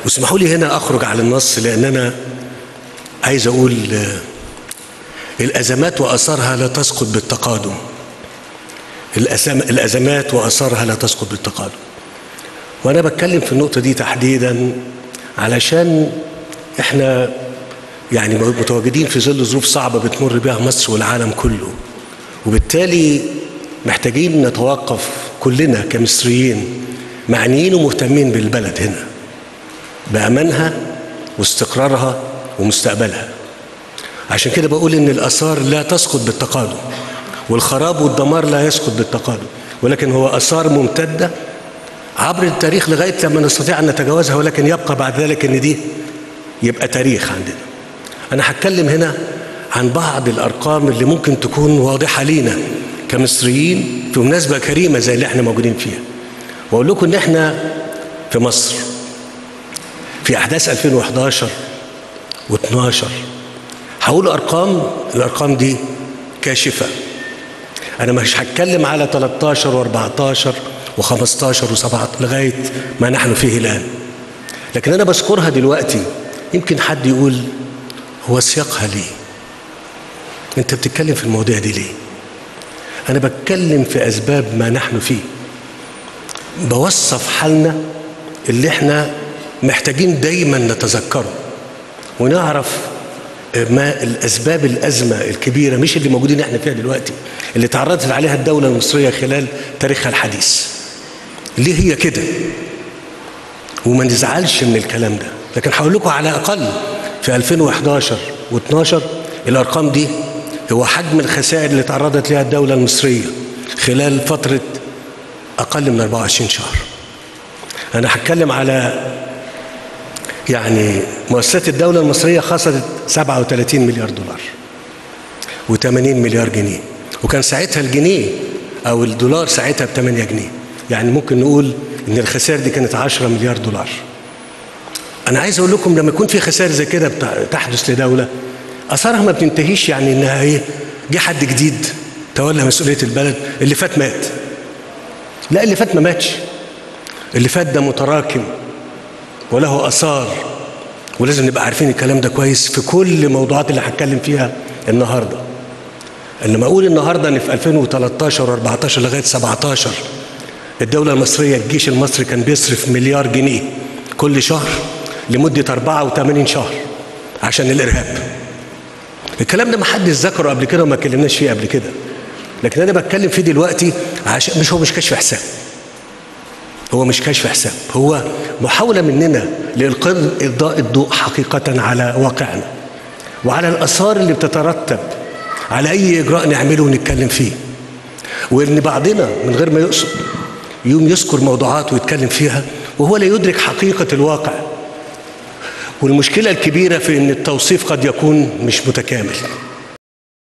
واسمحوا لي هنا اخرج على النص لان انا عايز اقول آه، الازمات واثارها لا تسقط بالتقادم الأزم- الازمات واثارها لا تسقط بالتقادم وانا بتكلم في النقطه دي تحديدا علشان احنا يعني متواجدين في ظل ظروف صعبه بتمر بها مصر والعالم كله وبالتالي محتاجين نتوقف كلنا كمصريين معنيين ومهتمين بالبلد هنا بأمانها واستقرارها ومستقبلها عشان كده بقول إن الآثار لا تسقط بالتقادم والخراب والدمار لا يسقط بالتقادم ولكن هو آثار ممتدة عبر التاريخ لغاية لما نستطيع أن نتجاوزها ولكن يبقى بعد ذلك أن دي يبقى تاريخ عندنا أنا هتكلم هنا عن بعض الأرقام اللي ممكن تكون واضحة لينا كمصريين في مناسبة كريمة زي اللي احنا موجودين فيها وأقول لكم إن احنا في مصر في أحداث 2011 و12 هقول أرقام الأرقام دي كاشفة أنا مش هتكلم على 13 و14 و15 و17 لغاية ما نحن فيه الآن لكن أنا بذكرها دلوقتي يمكن حد يقول هو سياقها ليه؟ أنت بتتكلم في المواضيع دي ليه؟ أنا بتكلم في أسباب ما نحن فيه بوصف حالنا اللي احنا محتاجين دايما نتذكره ونعرف ما الاسباب الازمه الكبيره مش اللي موجودين احنا فيها دلوقتي اللي تعرضت عليها الدوله المصريه خلال تاريخها الحديث ليه هي كده وما نزعلش من الكلام ده لكن هقول لكم على الاقل في 2011 و12 الارقام دي هو حجم الخسائر اللي تعرضت لها الدوله المصريه خلال فتره اقل من 24 شهر انا هتكلم على يعني مؤسسات الدولة المصرية خسرت 37 مليار دولار و80 مليار جنيه وكان ساعتها الجنيه أو الدولار ساعتها ب 8 جنيه يعني ممكن نقول إن الخسائر دي كانت 10 مليار دولار أنا عايز أقول لكم لما يكون في خسائر زي كده بتع- تحدث لدولة أثرها ما بتنتهيش يعني إنها إيه جه حد جديد تولى مسؤولية البلد اللي فات مات لا اللي فات ما ماتش اللي فات ده متراكم وله اثار ولازم نبقى عارفين الكلام ده كويس في كل الموضوعات اللي هتكلم فيها النهارده انما اقول النهارده ان في 2013 و14 لغايه 17 الدوله المصريه الجيش المصري كان بيصرف مليار جنيه كل شهر لمده 84 شهر عشان الارهاب الكلام ده ما حدش ذكره قبل كده وما اتكلمناش فيه قبل كده لكن انا بتكلم فيه دلوقتي عشان مش هو مش كشف حساب هو مش كشف حساب هو محاولة مننا لإلقاء إضاء الضوء حقيقة على واقعنا وعلى الآثار اللي بتترتب على أي إجراء نعمله ونتكلم فيه وإن بعضنا من غير ما يقصد يوم يذكر موضوعات ويتكلم فيها وهو لا يدرك حقيقة الواقع والمشكلة الكبيرة في إن التوصيف قد يكون مش متكامل